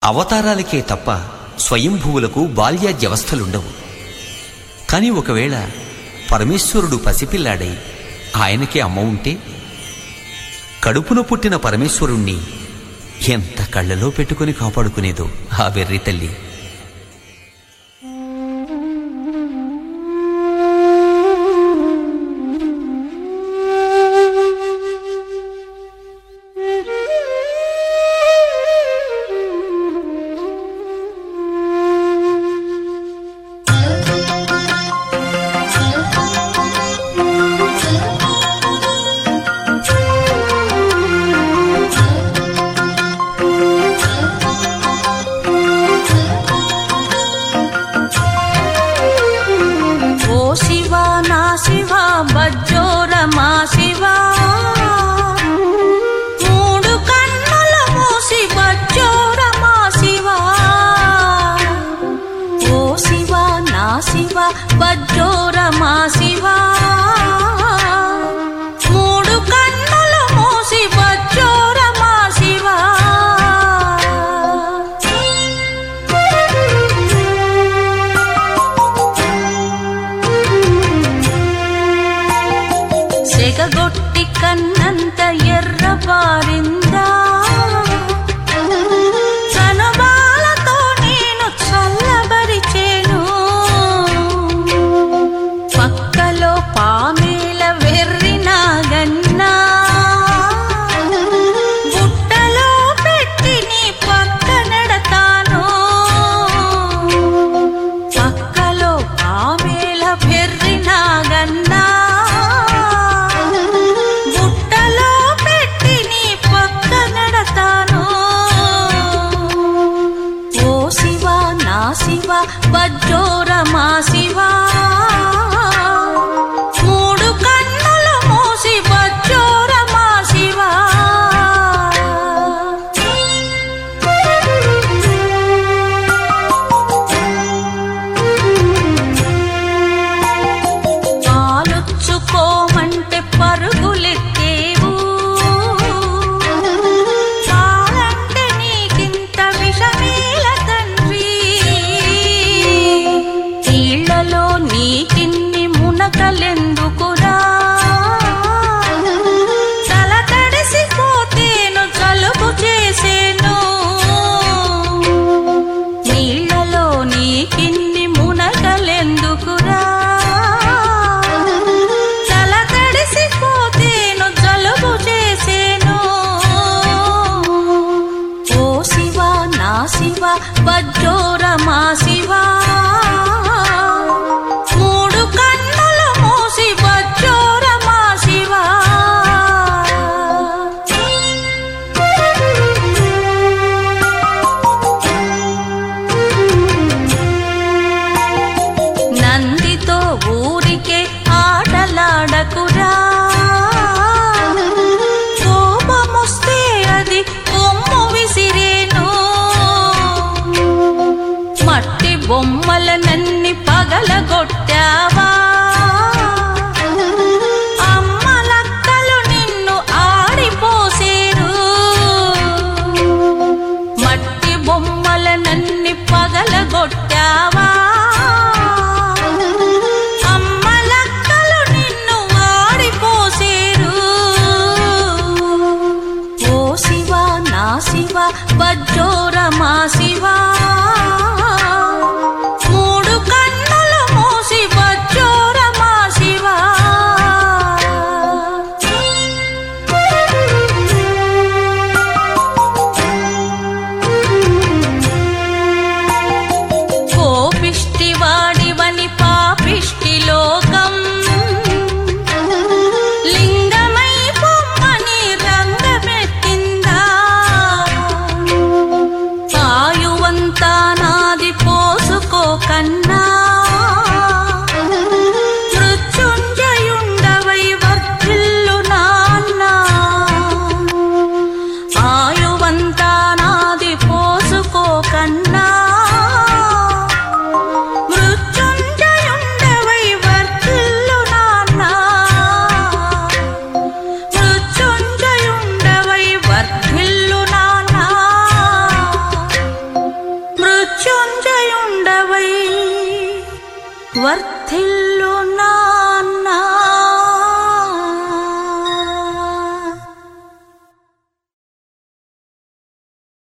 అవతారాలకే తప్ప స్వయంభువులకు బాల్యాద్యవస్థలుండవు కాని ఒకవేళ పరమేశ్వరుడు పసిపిల్లాడై ఆయనకే అమ్మ ఉంటే కడుపున పుట్టిన పరమేశ్వరుణ్ణి ఎంత కళ్ళలో పెట్టుకుని కాపాడుకునేదో ఆ వెర్రి తల్లి ఓ శివ నా శివ బజ్జోర మా శివ మూడు కన్నుల మూసి బజ్జోర మా శివ ఓ శివ నా శివ బజ్జోర మా శివ మూడు కన్నుల మూసి బజ్జోర మా శివ సెగగొట్టి కన్నంత ఎర్ర పారిందా చనుబాలతో నేను చల్లబరిచేను పక్కలో పామేల వెర్రినా గన్నా బుట్టలో పెట్టి నీ పక్క నడతాను పక్కలో ఆమెల పెర్రినా గన్నా బుట్టలో పెట్టి నీ పక్క నడతాను ఓ శివ నా శివ బజ్జోర మా శివ మూడు కన్నుల మూసి బజ్జోర మా శివ పాలుచ్చుకోమంటే పరుగులెత్తేవు పాలంటే నీకింత విషమేల తండ్రి నీళ్లలో నీకిన్ని మునకలెందుకురా తల తడిసిపోతేను జలుబు చేసేను నీళ్లలో నీకిన్ని మునకలెందుకురా తల తడిసిపోతేను జలుబు చేసేను ఓ శివ నా శివ బజ్జోర మా శివ మూడు కన్నుల మూసి బజ్జోర మా శివ నందితో ఊరికే ఆటలాడకురా కోపమొస్తే అది కొమ్ము విసిరేను మట్టి బొమ్మలనన్ని పగలగొట్టావా అమ్మలక్కలు నిన్ను ఆడిపోసేరు మట్టి బొమ్మలనన్ని పగలగొట్టావా అమ్మలక్కలు నిన్ను ఆడిపోసేరు ఓ శివ నా శివ బజ్జోర మా శివ మూడు కన్నుల మూసి బజ్జోర మా శివ కోపిష్టి వాడివని పాపిష్టి లోకం లింగమై పొమ్మని రంగమెత్తిందా ఆయువంత మృత్యుంజయుండవై వర్ధిల్లు